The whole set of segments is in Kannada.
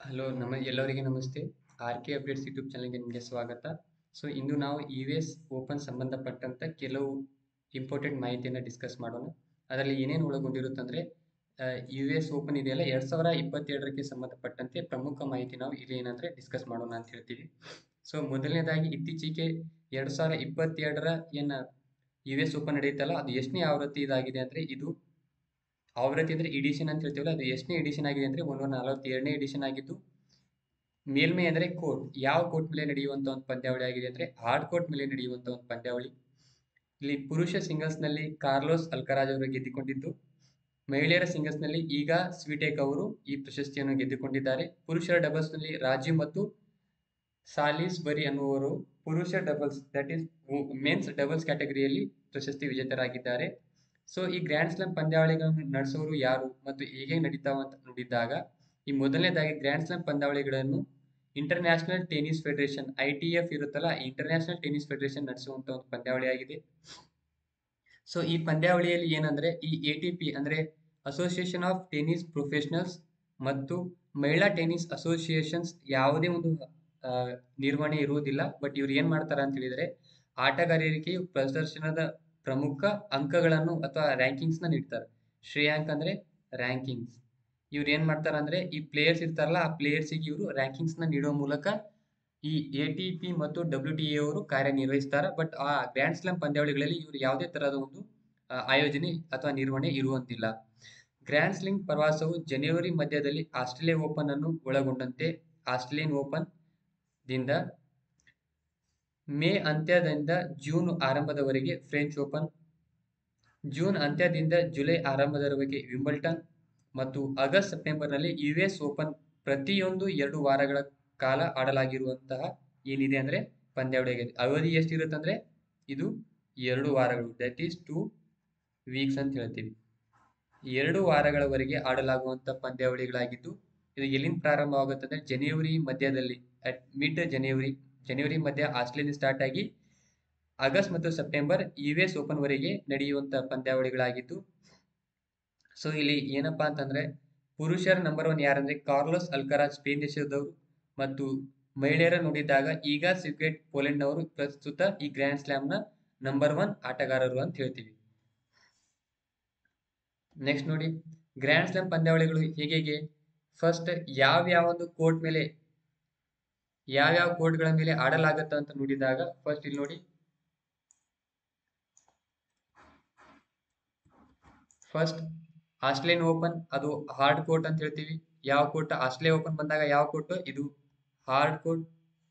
ಹಲೋ ನಮ್ಮ ಎಲ್ಲರಿಗೆ ನಮಸ್ತೆ ಆರ್ ಕೆ ಅಪ್ಡೇಟ್ಸ್ ಯೂಟ್ಯೂಬ್ ಚಾನಲ್ಗೆ ನಿಮಗೆ ಸ್ವಾಗತ ಸೊ ಇಂದು ನಾವು ಯು ಎಸ್ ಓಪನ್ ಸಂಬಂಧಪಟ್ಟಂತ ಕೆಲವು ಇಂಪಾರ್ಟೆಂಟ್ ಮಾಹಿತಿಯನ್ನು ಡಿಸ್ಕಸ್ ಮಾಡೋಣ ಅದರಲ್ಲಿ ಏನೇನು ಒಳಗೊಂಡಿರುತ್ತಂದ್ರೆ ಯು ಎಸ್ ಓಪನ್ ಇದೆಯಲ್ಲ ಎರಡ್ ಸಾವಿರ ಇಪ್ಪತ್ತೆರಡಕ್ಕೆ ಸಂಬಂಧಪಟ್ಟಂತೆ ಪ್ರಮುಖ ಮಾಹಿತಿ ನಾವು ಇಲ್ಲಿ ಏನಂದ್ರೆ ಡಿಸ್ಕಸ್ ಮಾಡೋಣ ಅಂತ ಹೇಳ್ತೀವಿ ಸೊ ಮೊದಲನೇದಾಗಿ ಇತ್ತೀಚೆಗೆ ಎರಡ್ ಸಾವಿರ ಇಪ್ಪತ್ತೆರಡರ ಏನ ಯು ಎಸ್ ಓಪನ್ ನಡೆಯುತ್ತಲ್ಲ ಅದು ಎಷ್ಟನೇ ಆವೃತ್ತಿ ಇದಾಗಿದೆ ಅಂದ್ರೆ ಇದು ಆವೃತ್ತಿ ಅಂದ್ರೆ ಎಡಿಷನ್ ಅಂತ ಹೇಳ್ತೀವಲ್ಲ ಅದು ಎಷ್ಟನೇ ಎಡಿಷನ್ ಆಗಿದೆ ಅಂದ್ರೆ ಒಂದೂರ ನಲವತ್ತೆರಡನೇ ಎಡಿಷನ್ ಆಗಿದ್ದು ಮೇಲ್ಮೈ ಅಂದ್ರೆ ಕೋರ್ಟ್ ಯಾವ ಕೋರ್ಟ್ ಮೇಲೆ ನಡೆಯುವಂತ ಒಂದು ಪಂದ್ಯಾವಳಿ ಆಗಿದೆ ಅಂದ್ರೆ ಹಾರ್ಡ್ ಕೋರ್ಟ್ ಮೇಲೆ ನಡೆಯುವಂತ ಒಂದು ಪಂದ್ಯಾವಳಿ ಇಲ್ಲಿ ಪುರುಷ ಸಿಂಗಲ್ಸ್ ನಲ್ಲಿ ಕಾರ್ಲೋಸ್ ಅಲ್ಕರಾಜ್ ಅವರು ಗೆದ್ದುಕೊಂಡಿದ್ದು ಮಹಿಳೆಯರ ಸಿಂಗಲ್ಸ್ ನಲ್ಲಿ ಈಗ ಸ್ವೀಟೇಕ್ ಅವರು ಈ ಪ್ರಶಸ್ತಿಯನ್ನು ಗೆದ್ದುಕೊಂಡಿದ್ದಾರೆ ಪುರುಷರ ಡಬಲ್ಸ್ ನಲ್ಲಿ ರಾಜೀವ್ ಮತ್ತು ಸಾಲಿಸ್ ಬರಿ ಅನ್ನುವರು ಪುರುಷ doubles that is mens doubles ಕ್ಯಾಟಗರಿಯಲ್ಲಿ ಪ್ರಶಸ್ತಿ ವಿಜೇತರಾಗಿದ್ದಾರೆ ಸೊ ಈ ಗ್ರ್ಯಾಂಡ್ ಸ್ಲಾಮ್ ಪಂದ್ಯಾವಳಿಗಳನ್ನು ನಡೆಸೋರು ಯಾರು ಮತ್ತು ಹೇಗೆ ನಡೀತಾವ ಅಂತ ನೋಡಿದಾಗ ಈ ಮೊದಲನೇದಾಗಿ ಗ್ರ್ಯಾಂಡ್ ಸ್ಲಾಮ್ ಪಂದ್ಯಾವಳಿಗಳನ್ನು International Tennis Federation I T F ಇರುತ್ತಲ್ಲ ಈ ಇಂಟರ್ನ್ಯಾಷನಲ್ ಟೆನಿಸ್ ಫೆಡರೇಷನ್ ನಡೆಸುವಂತ ಒಂದು ಪಂದ್ಯಾವಳಿ ಆಗಿದೆ ಸೊ ಈ ಪಂದ್ಯಾವಳಿಯಲ್ಲಿ ಏನಂದ್ರೆ ಈ ಎ ಟಿ ಪಿ ಅಂದ್ರೆ ಅಸೋಸಿಯೇಷನ್ ಆಫ್ ಟೆನಿಸ್ ಪ್ರೊಫೆಷನಲ್ಸ್ ಮತ್ತು ಮಹಿಳಾ ಟೆನಿಸ್ ಅಸೋಸಿಯೇಷನ್ಸ್ ಯಾವುದೇ ಒಂದು ಆ, ನಿರ್ವಹಣೆ ಇರುವುದಿಲ್ಲ ಬಟ್ ಇವ್ರು ಏನ್ ಮಾಡ್ತಾರ ಅಂತ ಹೇಳಿದ್ರೆ ಆಟಗಾರರಿಗೆ ಪ್ರದರ್ಶನದ ಪ್ರಮುಖ ಅಂಕಗಳನ್ನು ಅಥವಾ ರ್ಯಾಂಕಿಂಗ್ಸ್ ನ ನೀಡ್ತಾರೆ ಶ್ರೇಯಾಂಕ್ ಅಂದ್ರೆ ರ್ಯಾಂಕಿಂಗ್ಸ್ ಇವ್ರು ಏನ್ ಮಾಡ್ತಾರ ಅಂದ್ರೆ ಈ ಪ್ಲೇಯರ್ಸ್ ಇರ್ತಾರಲ್ಲ ಆ ಪ್ಲೇಯರ್ಸ್ ಇವರು ರ್ಯಾಂಕಿಂಗ್ಸ್ ನ ನೀಡುವ ಮೂಲಕ ಈ ಎ ಟಿ ಪಿ ಮತ್ತು ಡಬ್ಲ್ಯೂ ಟಿ ಎ ಅವರು ಕಾರ್ಯನಿರ್ವಹಿಸ್ತಾರೆ ಬಟ್ ಆ ಗ್ರ್ಯಾಂಡ್ ಸ್ಲಾಮ್ ಪಂದ್ಯಾವಳಿಗಳಲ್ಲಿ ಇವರು ಯಾವುದೇ ತರಹದ ಒಂದು ಆ, ಆಯೋಜನೆ ಅಥವಾ ನಿರ್ವಹಣೆ ಇರುವಂತಿಲ್ಲ ಗ್ರ್ಯಾಂಡ್ ಸ್ಲಿಂಗ್ ಪ್ರವಾಸವು ಜನವರಿ ಮಧ್ಯದಲ್ಲಿ ಆಸ್ಟ್ರೇಲಿಯಾ ಓಪನ್ ಅನ್ನು ಒಳಗೊಂಡಂತೆ ಆಸ್ಟ್ರೇಲಿಯನ್ ಓಪನ್ ದಿಂದ ಮೇ ಅಂತ್ಯದಿಂದ ಜೂನ್ ಆರಂಭದವರೆಗೆ ಫ್ರೆಂಚ್ ಓಪನ್ ಜೂನ್ ಅಂತ್ಯದಿಂದ ಜುಲೈ ಆರಂಭದವರೆಗೆ ವಿಂಬಲ್ಟನ್ ಮತ್ತು ಆಗಸ್ಟ್ ಸೆಪ್ಟೆಂಬರ್ನಲ್ಲಿ ಯು ಎಸ್ ಓಪನ್ ಪ್ರತಿಯೊಂದು ಎರಡು ವಾರಗಳ ಕಾಲ ಆಡಲಾಗಿರುವಂತಹ ಏನಿದೆ ಅಂದ್ರೆ ಪಂದ್ಯಾವಳಿ ಆಗಿದೆ ಅವಧಿ ಎಷ್ಟಿರುತ್ತೆ ಅಂದ್ರೆ ಇದು ಎರಡು ವಾರಗಳು ದಟ್ ಈಸ್ ಟೂ ವೀಕ್ಸ್ ಅಂತ ಹೇಳ್ತೀವಿ ಎರಡು ವಾರಗಳವರೆಗೆ ಆಡಲಾಗುವಂತ ಪಂದ್ಯಾವಳಿಗಳಾಗಿದ್ದು ಇದು ಎಲ್ಲಿಂದ ಪ್ರಾರಂಭವಾಗುತ್ತೆ ಅಂದ್ರೆ ಜನವರಿ ಮಧ್ಯದಲ್ಲಿ ಅಟ್ ಮಿಡ್ ಜನವರಿ ಜನವರಿ ಮಧ್ಯ ಆಸ್ಟ್ರೇಲಿಯಾ ಸ್ಟಾರ್ಟ್ ಆಗಿ ಆಗಸ್ಟ್ ಮತ್ತು ಸೆಪ್ಟೆಂಬರ್ ಯು ಎಸ್ ಓಪನ್ ವರೆಗೆ ನಡೆಯುವಂತ ಪಂದ್ಯಾವಳಿಗಳಾಗಿದ್ದು ಸೊ ಇಲ್ಲಿ ಏನಪ್ಪಾ ಅಂತಂದ್ರೆ ಪುರುಷರ ನಂಬರ್ ಒನ್ ಯಾರಂದ್ರೆ ಕಾರ್ಲೋಸ್ ಅಲ್ಕರಾಜ್ ಸ್ಪೇನ್ ದೇಶದವರು ಮತ್ತು ಮಹಿಳೆಯರ ನೋಡಿದಾಗ ಈಗ ಸಿಕ್ವೆಟ್ ಪೋಲೆಂಡ್ ಅವರು ಪ್ರಸ್ತುತ ಈ ಗ್ರ್ಯಾಂಡ್ ಸ್ಲಾಮ್ ನ ನಂಬರ್ ಒನ್ ಆಟಗಾರರು ಅಂತ ಹೇಳ್ತೀವಿ ನೆಕ್ಸ್ಟ್ ನೋಡಿ ಗ್ರ್ಯಾಂಡ್ ಸ್ಲಾಮ್ ಪಂದ್ಯಾವಳಿಗಳು ಹೇಗೆ ಫಸ್ಟ್ ಯಾವ ಯಾವ ಒಂದು ಕೋರ್ಟ್ ಮೇಲೆ ಯಾವ್ಯಾವ ಕೋರ್ಟ್ಗಳ ಮೇಲೆ ಆಡಲಾಗತ್ತ ಅಂತ ನೋಡಿದಾಗ ಫಸ್ಟ್ ಇಲ್ಲಿ ನೋಡಿ ಫಸ್ಟ್ ಆಸ್ಟ್ರೇಲಿಯನ್ ಓಪನ್ ಅದು ಹಾರ್ಡ್ ಕೋರ್ಟ್ ಅಂತ ಹೇಳ್ತೀವಿ ಯಾವ ಕೋರ್ಟ್ ಆಸ್ಟ್ರೇಲಿಯಾ ಓಪನ್ ಬಂದಾಗ ಯಾವ ಕೋರ್ಟ್ ಇದು hard court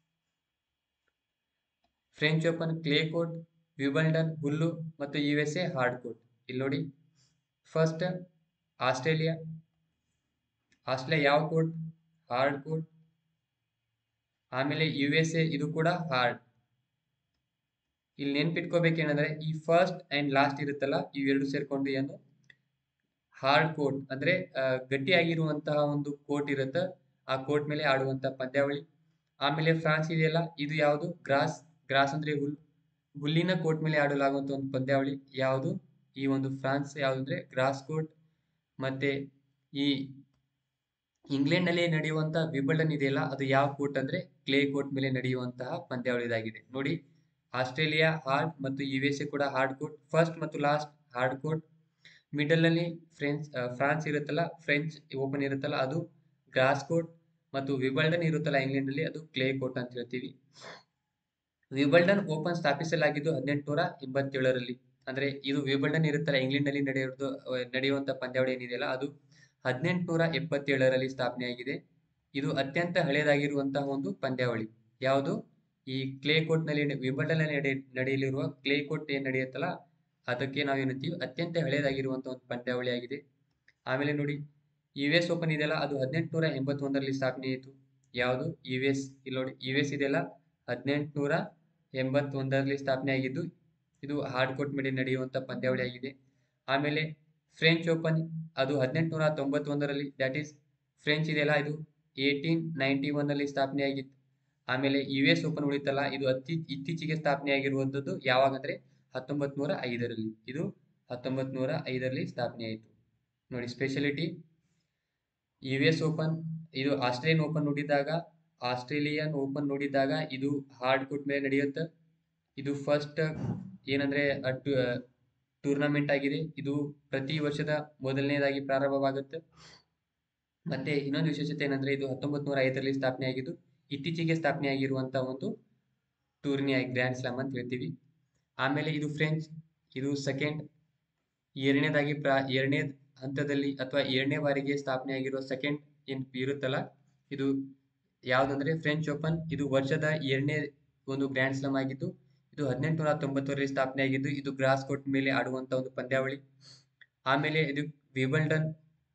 French Open clay court Wimbledon ಹುಲ್ಲು ಮತ್ತು U S A hard court ಇಲ್ಲಿ ನೋಡಿ ಫಸ್ಟ್ ಆಸ್ಟ್ರೇಲಿಯಾ ಆಸ್ಟ್ರೇಲಿಯಾ ಯಾವ ಕೋರ್ಟ್ ಹಾರ್ಡ್ ಕೋರ್ಟ್ ಆಮೇಲೆ ಯು ಎಸ್ ಎ ಇದು ಕೂಡ ಹಾರ್ಡ್ ಇಲ್ಲಿ ನೆನ್ಪಿಟ್ಕೋಬೇಕೇನಂದ್ರೆ ಈ ಫಸ್ಟ್ ಅಂಡ್ ಲಾಸ್ಟ್ ಇರುತ್ತಲ್ಲ ಇವೆರಡು ಸೇರ್ಕೊಂಡು ಏನು ಹಾರ್ಡ್ ಕೋರ್ಟ್ ಅಂದ್ರೆ ಆ, ಗಟ್ಟಿಯಾಗಿರುವಂತಹ ಒಂದು ಕೋರ್ಟ್ ಇರುತ್ತೆ ಆ ಕೋರ್ಟ್ ಮೇಲೆ ಆಡುವಂತ ಪಂದ್ಯಾವಳಿ ಆಮೇಲೆ ಫ್ರಾನ್ಸ್ ಇದೆಯಲ್ಲ ಇದು ಯಾವುದು ಗ್ರಾಸ್ ಗ್ರಾಸ್ ಅಂದ್ರೆ ಹುಲ್ಲು ಹುಲ್ಲಿನ ಕೋರ್ಟ್ ಮೇಲೆ ಆಡಲಾಗುವಂತ ಒಂದು ಪಂದ್ಯಾವಳಿ ಯಾವುದು ಈ ಒಂದು ಫ್ರಾನ್ಸ್ ಯಾವುದು ಅಂದ್ರೆ ಗ್ರಾಸ್ ಕೋರ್ಟ್ ಮತ್ತೆ ಈ ಇಂಗ್ಲೆಂಡ್ ನಲ್ಲಿ ನಡೆಯುವಂತಹ ವಿಂಬಲ್ಡನ್ ಇದೆಯಲ್ಲ ಅದು ಯಾವ ಕೋರ್ಟ್ ಅಂದ್ರೆ ಕ್ಲೇ ಕೋರ್ಟ್ ಮೇಲೆ ನಡೆಯುವಂತಹ ಪಂದ್ಯಾವಳಿ ಇದಾಗಿದೆ ನೋಡಿ ಆಸ್ಟ್ರೇಲಿಯಾ ಹಾರ್ಡ್ ಮತ್ತು ಯು ಎಸ್ ಎ ಕೂಡ ಹಾರ್ಡ್ ಕೋರ್ಟ್ ಫಸ್ಟ್ ಮತ್ತು ಲಾಸ್ಟ್ ಹಾರ್ಡ್ ಕೋರ್ಟ್ ಮಿಡಲ್ ನಲ್ಲಿ ಫ್ರೆಂಚ್ ಆ, ಫ್ರಾನ್ಸ್ ಇರುತ್ತಲ್ಲ ಫ್ರೆಂಚ್ ಓಪನ್ ಇರುತ್ತಲ್ಲ ಅದು ಗ್ರಾಸ್ ಕೋರ್ಟ್ ಮತ್ತು ವಿಬಲ್ಡನ್ ಇರುತ್ತಲ್ಲ ಇಂಗ್ಲೆಂಡ್ ನಲ್ಲಿ ಅದು ಕ್ಲೇ ಕೋರ್ಟ್ ಅಂತ ಹೇಳ್ತೀವಿ ವಿಬಲ್ಡನ್ ಓಪನ್ ಸ್ಥಾಪಿಸಲಾಗಿದ್ದು ಹದಿನೆಂಟುನೂರ ಎಂಬತ್ತೇಳರಲ್ಲಿ ಅಂದ್ರೆ ಇದು ವಿಬಲ್ಡನ್ ಇರುತ್ತಲ್ಲ ಇಂಗ್ಲೆಂಡ್ ನಲ್ಲಿ ನಡೆಯೋದು ನಡೆಯುವಂತ ಪಂದ್ಯಾವಳಿ ಏನಿದೆಯಲ್ಲ ಅದು ಹದಿನೆಂಟುನೂರ ಎಪ್ಪತ್ತೇಳರಲ್ಲಿ ಸ್ಥಾಪನೆಯಾಗಿದೆ ಇದು ಅತ್ಯಂತ ಹಳೆಯದಾಗಿರುವಂತಹ ಒಂದು ಪಂದ್ಯಾವಳಿ ಯಾವುದು ಈ ಕ್ಲೇ ಕೋರ್ಟ್ ನಲ್ಲಿ ವಿಂಬಲ್ಡನ್ ನಲ್ಲಿ ನಡೆ ನಡೆಯಲಿರುವ ಕ್ಲೇ ಕೋರ್ಟ್ ಏನ್ ನಡೆಯುತ್ತಲ್ಲ ಅದಕ್ಕೆ ನಾವೇನಂತೀವಿ ಅತ್ಯಂತ ಹಳೆಯದಾಗಿರುವಂತಹ ಒಂದು ಪಂದ್ಯಾವಳಿ ಆಗಿದೆ ಆಮೇಲೆ ನೋಡಿ ಯು ಎಸ್ ಓಪನ್ ಇದೆಯಲ್ಲ ಅದು ಹದಿನೆಂಟುನೂರ ಎಂಬತ್ತೊಂದರಲ್ಲಿ ಸ್ಥಾಪನೆ ಆಯಿತು ಯಾವುದು ಯು ಎಸ್ ಇಲ್ಲಿ ನೋಡಿ ಯು ಎಸ್ ಇದೆಯಲ್ಲ ಹದಿನೆಂಟುನೂರ ಎಂಬತ್ತೊಂದರಲ್ಲಿ ಸ್ಥಾಪನೆ ಆಗಿದ್ದು ಇದು ಹಾರ್ಡ್ ಕೋರ್ಟ್ ಮೇಲೆ ನಡೆಯುವಂತ ಪಂದ್ಯಾವಳಿ ಆಗಿದೆ ಆಮೇಲೆ ಫ್ರೆಂಚ್ ಓಪನ್ ಅದು ಹದಿನೆಂಟುನೂರ ತೊಂಬತ್ತೊಂದರಲ್ಲಿ ದಟ್ ಈಸ್ ಫ್ರೆಂಚ್ ಇದೆಯಲ್ಲ ಇದು ಏಯ್ಟೀನ್ ನೈಂಟಿ ಒನ್ ಅಲ್ಲಿ ಸ್ಥಾಪನೆ ಆಗಿತ್ತು ಆಮೇಲೆ ಯು ಎಸ್ ಓಪನ್ ಉಳಿತಲ್ಲ ಇದು ಅತಿ ಇತ್ತೀಚೆಗೆ ಸ್ಥಾಪನೆ ಆಗಿರುವಂತದ್ದು ಯಾವಾಗ ಅಂದ್ರೆ ಹತ್ತೊಂಬತ್ ನೂರ ಐದರಲ್ಲಿ ಇದು ಹತ್ತೊಂಬತ್ ನೂರ ಐದರಲ್ಲಿ ಸ್ಥಾಪನೆ ಆಯಿತು ನೋಡಿ ಸ್ಪೆಷಾಲಿಟಿ ಯು ಎಸ್ ಓಪನ್ ಇದು ಆಸ್ಟ್ರೇಲಿಯನ್ ಓಪನ್ ನೋಡಿದಾಗ ಆಸ್ಟ್ರೇಲಿಯನ್ ಓಪನ್ ನೋಡಿದಾಗ ಇದು ಹಾರ್ಡ್ ಕೋರ್ಟ್ ಮೇಲೆ ನಡೆಯುತ್ತೆ ಇದು ಫಸ್ಟ್ ಏನಂದ್ರೆ ಟೂರ್ನಮೆಂಟ್ ಆಗಿದೆ ಇದು ಪ್ರತಿ ವರ್ಷದ ಮೊದಲನೇದಾಗಿ ಪ್ರಾರಂಭವಾಗುತ್ತೆ ಮತ್ತೆ ಇನ್ನೊಂದು ವಿಶೇಷತೆ ಏನಂದ್ರೆ ಇದು ಹತ್ತೊಂಬತ್ ನೂರ ಐದರಲ್ಲಿ ಸ್ಥಾಪನೆ ಆಗಿದ್ದು ಇತ್ತೀಚೆಗೆ ಸ್ಥಾಪನೆ ಆಗಿರುವಂತ ಒಂದು ಟೂರ್ನಿ ಗ್ರ್ಯಾಂಡ್ ಸ್ಲಾಮ್ ಅಂತ ಹೇಳ್ತೀವಿ ಆಮೇಲೆ ಇದು ಫ್ರೆಂಚ್ ಇದು ಸೆಕೆಂಡ್ ಎರಡನೇದಾಗಿ ಪ್ರಾ ಎರಡನೇ ಹಂತದಲ್ಲಿ ಅಥವಾ ಎರಡನೇ ಬಾರಿಗೆ ಸ್ಥಾಪನೆ ಆಗಿರೋ ಸೆಕೆಂಡ್ ಏನ್ ಇರುತ್ತಲ್ಲ ಇದು ಯಾವ್ದಂದ್ರೆ ಫ್ರೆಂಚ್ ಓಪನ್ ಇದು ವರ್ಷದ ಎರಡನೇ ಒಂದು ಗ್ರ್ಯಾಂಡ್ ಸ್ಲಾಮ್ ಆಗಿದ್ದು ಇದು ಹದಿನೆಂಟುನೂರ ತೊಂಬತ್ತರಲ್ಲಿ ಸ್ಥಾಪನೆ ಆಗಿದ್ದು ಇದು ಗ್ರಾಸ್ ಕೋರ್ಟ್ ಮೇಲೆ ಆಡುವಂತ ಒಂದು ಪಂದ್ಯಾವಳಿ ಆಮೇಲೆ ಇದು ವಿಬಲ್ಡನ್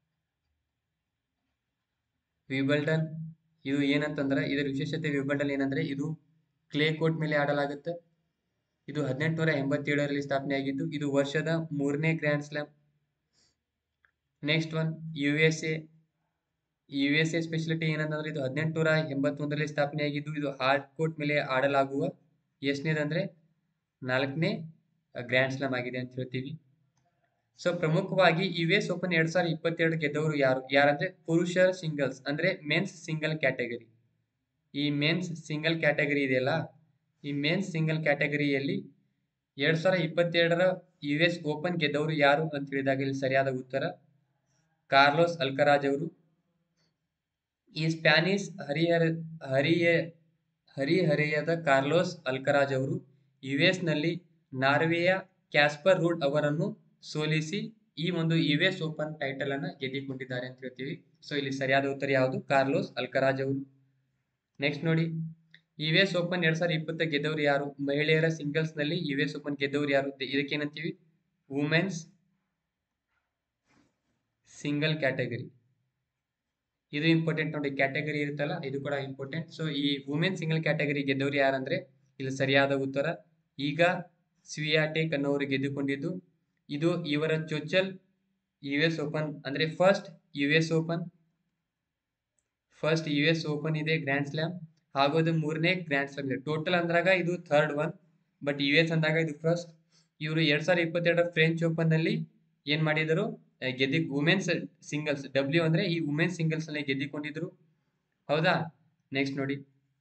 ವಿಬಲ್ಡನ್ ಇದು ಏನಂತಂದ್ರೆ ಇದರ ವಿಶೇಷತೆ ವಿಬಲ್ಡನ್ ಏನಂದ್ರೆ ಇದು ಕ್ಲೇ ಕೋರ್ಟ್ ಮೇಲೆ ಆಡಲಾಗುತ್ತೆ ಇದು ಹದಿನೆಂಟುನೂರ ಎಂಬತ್ತೇಳರಲ್ಲಿ ಸ್ಥಾಪನೆ ಆಗಿದ್ದು ಇದು ವರ್ಷದ ಮೂರನೇ grand slam next one U S A U S A speciality ಏನಂತಂದ್ರೆ ಇದು ಹದಿನೆಂಟುನೂರ ಎಂಬತ್ತೊಂದರಲ್ಲಿ ಸ್ಥಾಪನೆ ಆಗಿದ್ದು ಇದು ಹಾರ್ಡ್ ಕೋರ್ಟ್ ಮೇಲೆ ಆಡಲಾಗುವ ಎಷ್ಟನೇದಂದ್ರೆ ನಾಲ್ಕನೇ ಗ್ರ್ಯಾಂಡ್ ಸ್ಲಾಮ್ ಆಗಿದೆ ಅಂತ ಹೇಳ್ತೀವಿ ಸೊ ಪ್ರಮುಖವಾಗಿ ಯು ಎಸ್ ಓಪನ್ ಎರಡ್ ಸಾವಿರದ ಇಪ್ಪತ್ತೆರಡು ಗೆದ್ದವರು ಯಾರು ಯಾರಂದ್ರೆ ಪುರುಷರ ಸಿಂಗಲ್ಸ್ ಅಂದ್ರೆ ಮೆನ್ಸ್ ಸಿಂಗಲ್ ಕ್ಯಾಟಗರಿ ಈ ಮೆನ್ಸ್ ಸಿಂಗಲ್ ಕ್ಯಾಟಗರಿ ಇದೆಯಲ್ಲ ಈ ಮೆನ್ಸ್ ಸಿಂಗಲ್ ಕ್ಯಾಟಗರಿಯಲ್ಲಿ ಎರಡ್ ಸಾವಿರದ ಇಪ್ಪತ್ತೆರಡರ ಯು ಎಸ್ ಓಪನ್ ಗೆದ್ದವರು ಯಾರು ಅಂತ ಹೇಳಿದಾಗ ಇಲ್ಲಿ ಸರಿಯಾದ ಉತ್ತರ ಕಾರ್ಲೋಸ್ ಅಲ್ಕರಾಜ್ ಅವರು ಈ ಸ್ಪ್ಯಾನಿಷ್ ಹರಿಹರ ಹರಿಯ ಹರಿಹರೆಯದ ಕಾರ್ಲೋಸ್ ಅಲ್ಕರಾಜ್ ಅವರು ಯು ಎಸ್ ನಲ್ಲಿ ನಾರ್ವೆಯ ಕ್ಯಾಸ್ಪರ್ ರೂಡ್ ಅವರನ್ನು ಸೋಲಿಸಿ ಈ ಒಂದು ಯು ಎಸ್ ಓಪನ್ ಟೈಟಲ್ ಅನ್ನ ಗೆದ್ದಿಕೊಂಡಿದ್ದಾರೆ ಅಂತ ಹೇಳ್ತೀವಿ ಸೊ ಇಲ್ಲಿ ಸರಿಯಾದ ಉತ್ತರ ಯಾವುದು ಕಾರ್ಲೋಸ್ ಅಲ್ಕರಾಜ್ ಅವರು ನೆಕ್ಸ್ಟ್ ನೋಡಿ ಯು ಎಸ್ ಓಪನ್ ಎರಡ್ ಸಾವಿರದ ಇಪ್ಪತ್ತ ಗೆದ್ದವರು ಯಾರು ಮಹಿಳೆಯರ ಸಿಂಗಲ್ಸ್ ನಲ್ಲಿ ಯು ಎಸ್ ಓಪನ್ ಗೆದ್ದವರು ಯಾರು ಇದಕ್ಕೇನಂತೀವಿ ವುಮೆನ್ಸ್ ಸಿಂಗಲ್ ಕ್ಯಾಟಗರಿ ಇದು ಇಂಪಾರ್ಟೆಂಟ್ ನೋಡಿ ಕ್ಯಾಟಗರಿ ಇರುತ್ತಲ್ಲ ಇದು ಕೂಡ ಇಂಪಾರ್ಟೆಂಟ್ ಸೊ ಈ ವುಮೆನ್ ಸಿಂಗಲ್ ಕ್ಯಾಟಗರಿ ಗೆದ್ದವರು ಯಾರಂದ್ರೆ ಇಲ್ಲಿ ಸರಿಯಾದ ಉತ್ತರ ಈಗ ಸ್ವಿಯಾಟೆಕ್ ಅನ್ನೋರು ಗೆದ್ದುಕೊಂಡಿದ್ದು ಇದು ಇವರ ಚೊಚ್ಚಲ್ ಯು ಎಸ್ ಓಪನ್ ಅಂದ್ರೆ first U S Open first U S Open ಇದೆ ಗ್ರ್ಯಾಂಡ್ ಸ್ಲಾಮ್ ಹಾಗೂ ಅದು ಮೂರನೇ ಗ್ರ್ಯಾಂಡ್ ಸ್ಲಾಮ್ ಇದೆ ಟೋಟಲ್ ಅಂದ್ರಾಗ ಇದು third one but U S ಅಂದಾಗ ಇದು ಫಸ್ಟ್ ಇವರು ಎರಡ್ ಸಾವಿರದ ಇಪ್ಪತ್ತೆರಡರ ಫ್ರೆಂಚ್ ಓಪನ್ ನಲ್ಲಿ ಏನ್ ಮಾಡಿದರು ಗೆದ್ದಿ ವುಮೆನ್ಸ್ ಸಿಂಗಲ್ಸ್ ಡಬ್ಲ್ಯೂ ಅಂದ್ರೆ ಈ ವುಮೆನ್ಸ್ ಸಿಂಗಲ್ಸ್ ನಲ್ಲಿ ಗೆದ್ದಿಕೊಂಡಿದ್ರು ಹೌದಾ ನೆಕ್ಸ್ಟ್ ನೋಡಿ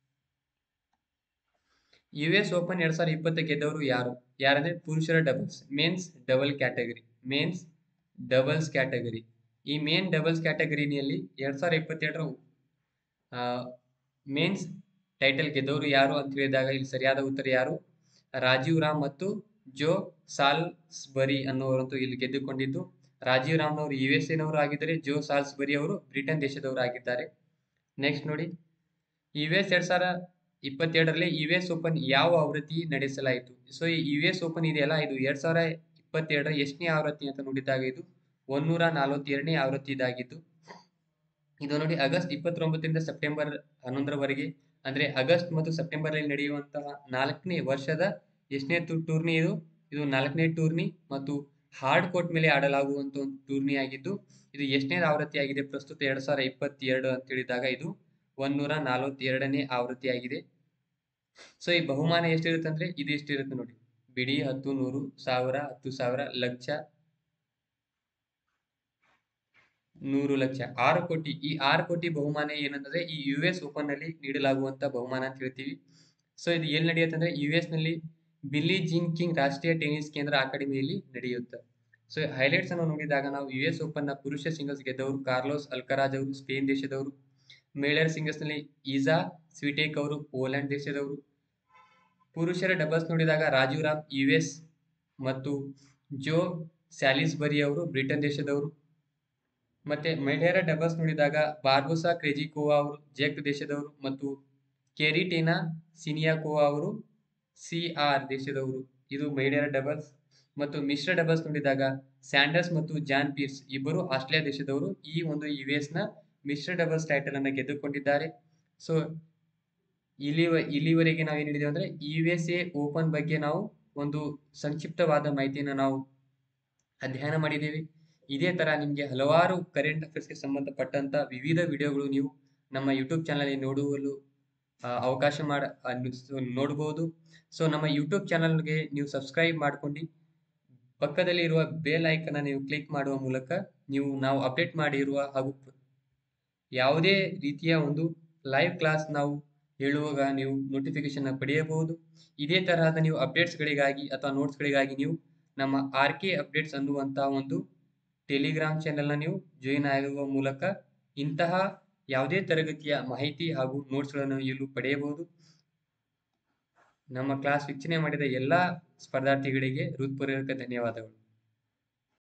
ಯು ಎಸ್ ಓಪನ್ ಎರಡ್ ಸಾವಿರದ ಇಪ್ಪತ್ತ ಗೆದ್ದವರು ಯಾರು ಯಾರಂದ್ರೆ ಪುರುಷರ doubles mens double category mens doubles category ಈ ಮೇನ್ ಡಬಲ್ಸ್ ಕ್ಯಾಟಗರಿನಲ್ಲಿ ಎರಡ್ ಸಾವಿರದ ಇಪ್ಪತ್ತೆರಡರ ಮೇನ್ಸ್ ಟೈಟಲ್ ಗೆದ್ದವರು ಯಾರು ಅಂತ ಹೇಳಿದಾಗ ಇಲ್ಲಿ ಸರಿಯಾದ ಉತ್ತರ ಯಾರು ರಾಜೀವ್ ರಾಮ್ ಮತ್ತು ಜೋ ಸಾಲ್ಸ್ಬರಿ ಅನ್ನೋರಂತೂ ಇಲ್ಲಿ ಗೆದ್ದುಕೊಂಡಿದ್ದು ರಾಜೀವ್ ರಾಮ್ನವರು ಯು ಎಸ್ ಎನವರು ಆಗಿದ್ದರೆ ಜೋ ಸಾಲ್ಸ್ಬರಿ ಅವರು ಬ್ರಿಟನ್ ದೇಶದವರು ಆಗಿದ್ದಾರೆ ನೆಕ್ಸ್ಟ್ ನೋಡಿ ಯು ಎಸ್ ಎರಡ್ ಸಾವಿರ ಇಪ್ಪತ್ತೆರಡರಲ್ಲಿ ಯು ಎಸ್ ಓಪನ್ ಯಾವ ಆವೃತ್ತಿ ನಡೆಸಲಾಯಿತು ಸೊ ಈ ಯು ಎಸ್ ಓಪನ್ ಇದೆಯಲ್ಲ ಇದು ಎರಡ್ ಸಾವಿರ ಇಪ್ಪತ್ತೆರಡರ ಎಷ್ಟನೇ ಆವೃತ್ತಿ ಅಂತ ನೋಡಿದಾಗ ಇದು ಒಂದೂರ ನಲವತ್ತೆರಡನೇ ಆವೃತ್ತಿ ಇದಾಗಿದ್ದು ಇದು ನೋಡಿ ಆಗಸ್ಟ್ ಇಪ್ಪತ್ತೊಂಬತ್ತರಿಂದ ಸೆಪ್ಟೆಂಬರ್ ಹನ್ನೊಂದರವರೆಗೆ ಅಂದ್ರೆ ಆಗಸ್ಟ್ ಮತ್ತು ಸೆಪ್ಟೆಂಬರ್ ಅಲ್ಲಿ ನಡೆಯುವಂತಹ ನಾಲ್ಕನೇ ವರ್ಷದ ಎಷ್ಟನೇ ಟೂರ್ನಿ ಇದು ಇದು ನಾಲ್ಕನೇ ಟೂರ್ನಿ ಮತ್ತು ಹಾರ್ಡ್ ಕೋರ್ಟ್ ಮೇಲೆ ಆಡಲಾಗುವಂತ ಒಂದು ಟೂರ್ನಿ ಆಗಿದ್ದು ಇದು ಎಷ್ಟನೇ ಆವೃತ್ತಿ ಆಗಿದೆ ಪ್ರಸ್ತುತ ಎರಡ್ ಸಾವಿರದ ಇಪ್ಪತ್ತೆರಡು ಅಂತ ಹೇಳಿದಾಗ ಇದು ಒಂದೂರ ನಲವತ್ತೆರಡನೇ ಆವೃತ್ತಿ ಆಗಿದೆ ಸೊ ಈ ಬಹುಮಾನ ಎಷ್ಟಿರುತ್ತೆ ಅಂದ್ರೆ ಇದು ಎಷ್ಟಿರುತ್ತೆ ನೋಡಿ ಬಿಡಿ ಹತ್ತು ನೂರು ಸಾವಿರ ಹತ್ತು ಸಾವಿರ ಲಕ್ಷ ನೂರು ಲಕ್ಷ ಆರು ಕೋಟಿ ಈ ಆರು ಕೋಟಿ ಬಹುಮಾನ ಏನಂದ್ರೆ ಈ ಯು ಎಸ್ ಓಪನ್ ನಲ್ಲಿ ನೀಡಲಾಗುವಂತ ಬಹುಮಾನ ಅಂತ ಹೇಳ್ತೀವಿ ಸೊ ಇದು ಎಲ್ಲಿ ನಡೆಯುತ್ತೆ ಅಂದ್ರೆ ಯು ಎಸ್ ನಲ್ಲಿ ಬಿಲ್ಲಿ ಜಿನ್ ಕಿಂಗ್ ರಾಷ್ಟ್ರೀಯ ಟೆನ್ನಿಸ್ ಕೇಂದ್ರ ಅಕಾಡೆಮಿಯಲ್ಲಿ ನಡೆಯುತ್ತೆ ಸೊ ಹೈಲೈಟ್ಸ್ ಅನ್ನು ನೋಡಿದಾಗ ನಾವು ಯು ಎಸ್ ಓಪನ್ ನ ಪುರುಷ ಸಿಂಗಲ್ಸ್ ಗೆದ್ದವರು ಕಾರ್ಲೋಸ್ ಅಲ್ಕರಾಜ್ ಅವರು ಸ್ಪೇನ್ ದೇಶದವರು ಮಹಿಳೆಯರ ಸಿಂಗಲ್ಸ್ ನಲ್ಲಿ ಈಜಾ ಸ್ವಿಟೇಕ್ ಅವರು ಪೋಲೆಂಡ್ ದೇಶದವರು ಪುರುಷರ ಡಬಲ್ಸ್ ನೋಡಿದಾಗ ರಾಜೀವ್ ರಾಮ್ ಯು ಎಸ್ ಮತ್ತು ಜೋ ಸ್ಯಾಲಿಸ್ಬರಿ ಅವರು ಬ್ರಿಟನ್ ದೇಶದವರು ಮತ್ತೆ ಮಹಿಳೆಯರ ಡಬಲ್ಸ್ ನೋಡಿದಾಗ ಬಾರ್ಬೋಸಾ ಕ್ರೆಜಿಕೋವಾ ಅವರು ಜೆಕ್ ದೇಶದವರು ಮತ್ತು ಕೆರಿಟೇನಾ ಸಿನಿಯಾಕೋವಾ ಅವರು ಸಿ ಆರ್ ದೇಶದವರು ಇದು ಮಹಿಳೆಯರ ಡಬಲ್ಸ್ ಮತ್ತು ಮಿಶ್ರ ಡಬಲ್ಸ್ ನೋಡಿದಾಗ ಸ್ಯಾಂಡರ್ಸ್ ಮತ್ತು ಜಾನ್ ಪೀರ್ಸ್ ಇಬ್ಬರು ಆಸ್ಟ್ರೇಲಿಯಾ ದೇಶದವರು ಈ ಒಂದು ಯು ಎಸ್ ನ ಮಿಶ್ರ ಡಬಲ್ಸ್ ಟೈಟಲ್ ಅನ್ನು ಗೆದ್ದುಕೊಂಡಿದ್ದಾರೆ ಸೊ ಇಲ್ಲಿ ಇಲ್ಲಿವರೆಗೆ ನಾವು ಏನ್ ಹೇಳಿದೇವೆ ಅಂದ್ರೆ ಯು ಎಸ್ ಎ ಓಪನ್ ಬಗ್ಗೆ ನಾವು ಒಂದು ಸಂಕ್ಷಿಪ್ತವಾದ ಮಾಹಿತಿಯನ್ನು ನಾವು ಅಧ್ಯಯನ ಮಾಡಿದ್ದೇವೆ ಇದೇ ತರ ನಿಮಗೆ ಹಲವಾರು ಕರೆಂಟ್ ಅಫೇರ್ಸ್ಗೆ ಸಂಬಂಧಪಟ್ಟಂತ ವಿವಿಧ ವಿಡಿಯೋಗಳು ನೀವು ನಮ್ಮ ಯೂಟ್ಯೂಬ್ ಚಾನಲ್ ನೋಡುವಲು ಅವಕಾಶ ಮಾಡ ನೋಡಬಹುದು ಸೊ ನಮ್ಮ ಯೂಟ್ಯೂಬ್ ಚಾನಲ್ಗೆ ನೀವು ಸಬ್ಸ್ಕ್ರೈಬ್ ಮಾಡ್ಕೊಂಡು ಪಕ್ಕದಲ್ಲಿ ಇರುವ ಬೇಲ್ ಐಕನ್ ನೀವು ಕ್ಲಿಕ್ ಮಾಡುವ ಮೂಲಕ ನೀವು ನಾವು ಅಪ್ಡೇಟ್ ಮಾಡಿರುವ ಹಾಗೂ ಯಾವುದೇ ರೀತಿಯ ಒಂದು ಲೈವ್ ಕ್ಲಾಸ್ ನಾವು ಹೇಳುವಾಗ ನೀವು ನೋಟಿಫಿಕೇಶನ್ ಪಡೆಯಬಹುದು ಇದೇ ತರಹದ ನೀವು ಅಪ್ಡೇಟ್ಸ್ಗಳಿಗಾಗಿ ಅಥವಾ ನೋಟ್ಸ್ಗಳಿಗಾಗಿ ನೀವು ನಮ್ಮ ಆರ್ ಕೆ ಅಪ್ಡೇಟ್ಸ್ ಅನ್ನುವಂತಹ ಒಂದು ಟೆಲಿಗ್ರಾಮ್ ಚಾನೆಲ್ನ ನೀವು ಜಾಯಿನ್ ಆಗುವ ಮೂಲಕ ಇಂತಹ ಯಾವುದೇ ತರಗತಿಯ ಮಾಹಿತಿ ಹಾಗೂ ನೋಟ್ಸ್ಗಳನ್ನು ಇಲ್ಲೂ ಪಡೆಯಬಹುದು ನಮ್ಮ ಕ್ಲಾಸ್ ವೀಕ್ಷಣೆ ಮಾಡಿದ ಎಲ್ಲ ಸ್ಪರ್ಧಾರ್ಥಿಗಳಿಗೆ ಹೃತ್ಪೂರ್ವಕ ಧನ್ಯವಾದಗಳು